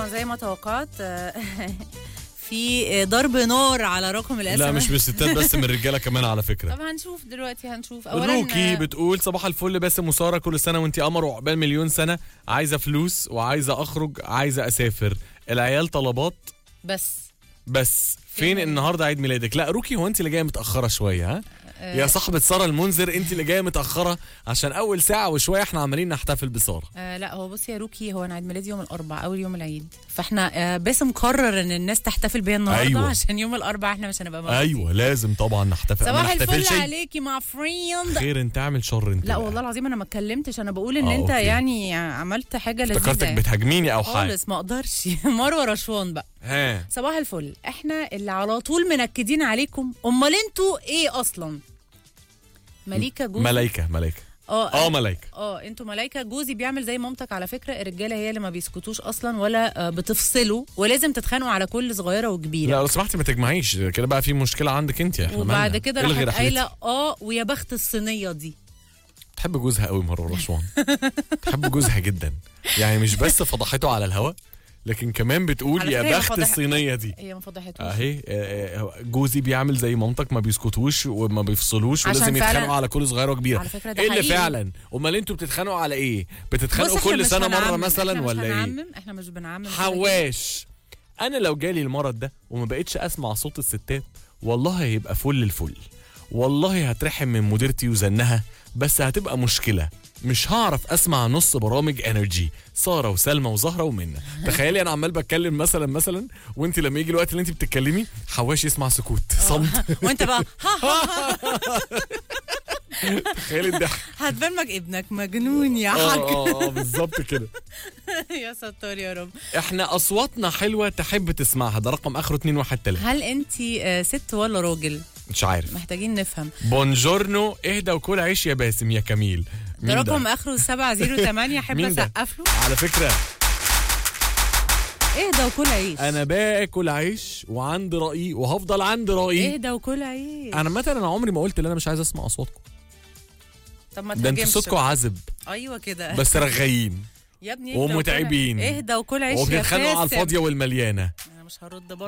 زي ما توقعت آه، في ضرب نار على رقم الاس لا مش من الستات بس من الرجاله كمان على فكره طب هنشوف دلوقتي هنشوف اولا روكي آه، بتقول صباح الفل باسم وساره كل سنه وانت قمر وعقبال مليون سنه عايزه فلوس وعايزه اخرج عايزه اسافر العيال طلبات بس بس فين فين؟ النهارده عيد ميلادك لا روكي هو انت اللي جايه متاخره شويه ها آه، يا صاحبة سارة المنذر انت اللي جايه متأخرة عشان أول ساعة وشوية احنا عمالين نحتفل بسارة آه لا هو بصي يا روكي هو انا عيد ميلادي يوم الاربعاء اول يوم العيد فاحنا آه باسم قرر ان الناس تحتفل بيا النهارده أيوة. أيوة. عشان يوم الاربعاء احنا مش هنبقى موجودين أيوة لازم طبعا نحتفل ما صباح نحتفلش الفل أي- عليكي مع فريند خير انت اعمل شر انت لا بقى. والله العظيم انا ما اتكلمتش انا بقول ان آه، انت أوكي. يعني عملت حاجه لذيذه افتكرتك يعني. بتهاجميني أو حاجة خالص ما اقدرش مروه رشوان بقى ها صباح الفل احنا اللي على طول منكدين عليكم امال انتوا ايه اصلا مليكه جوزي ملايكة ملايكة اه اه ملايكة اه انتوا ملايكه جوزي بيعمل زي مامتك على فكره الرجاله هي اللي ما بيسكتوش اصلا ولا آه، بتفصلوا ولازم تتخانقوا على كل صغيره وكبيره لا لو سمحتي ما تجمعيش كده بقى في مشكلة عندك انت احنا وبعد مالنا؟ كده الغي راحت رحلتي. قايله اه ويا بخت الصينيه دي تحب جوزها قوي مرة رشوان تحب جوزها جدا يعني مش بس فضحته على الهوا لكن كمان بتقول على يا فكرة هي بخت فضح- الصينية دي هي ما فضحتوش اهي آه، آه، جوزي بيعمل زي مامتك ما بيسكتوش وما بيفصلوش عشان ولازم فعلا- يتخانقوا على كل صغيره وكبيره على فكرة ده ايه اللي حقيقي. فعلا امال انتوا بتتخانقوا على ايه بص بتتخانقوا احنا كل مش سنه مره هنعمم، مثلا احنا ولا مش ايه هنعمم احنا مش بنعمم كده كده. حواش انا لو جالي المرض ده وما بقتش اسمع صوت الستات والله هيبقى فل الفل والله هترحم من مديرتي وزنها بس هتبقى مشكله مش هعرف اسمع نص برامج انرجي ساره وسلمى وزهره ومنى تخيلي انا عمال بتكلم مثلا مثلا وانت لما يجي الوقت اللي انت بتتكلمي حواش يسمع سكوت صمت وانت بقى ها ها ها تخيلي الضحك هتبان لك ابنك مجنون يا اه حاج اه اه بالظبط كده يا ستار يا رب احنا اصواتنا حلوه تحب تسمعها ده رقم اخره 213 هل انت آه، ست ولا راجل مش عارف محتاجين نفهم بونجورنو اهدى وكل عيش يا باسم يا كميل ده مين رقم اخره 708 احب مين ده؟ اسقف له على فكره اهدى وكل عيش انا باكل عيش وعندي رايي وهفضل عندي رايي اهدى وكل عيش انا مثلا انا عمري ما قلت ان انا مش عايز اسمع اصواتكم طب ما ده انتوا تهاجمش صوتكم عذب ايوه كده بس رغايين يا ابني اهدى وكل ومتعبين. عيش. اهدى وكل عيش يا وبنتخانقوا على فاسم. الفاضيه والمليانه انا مش هرد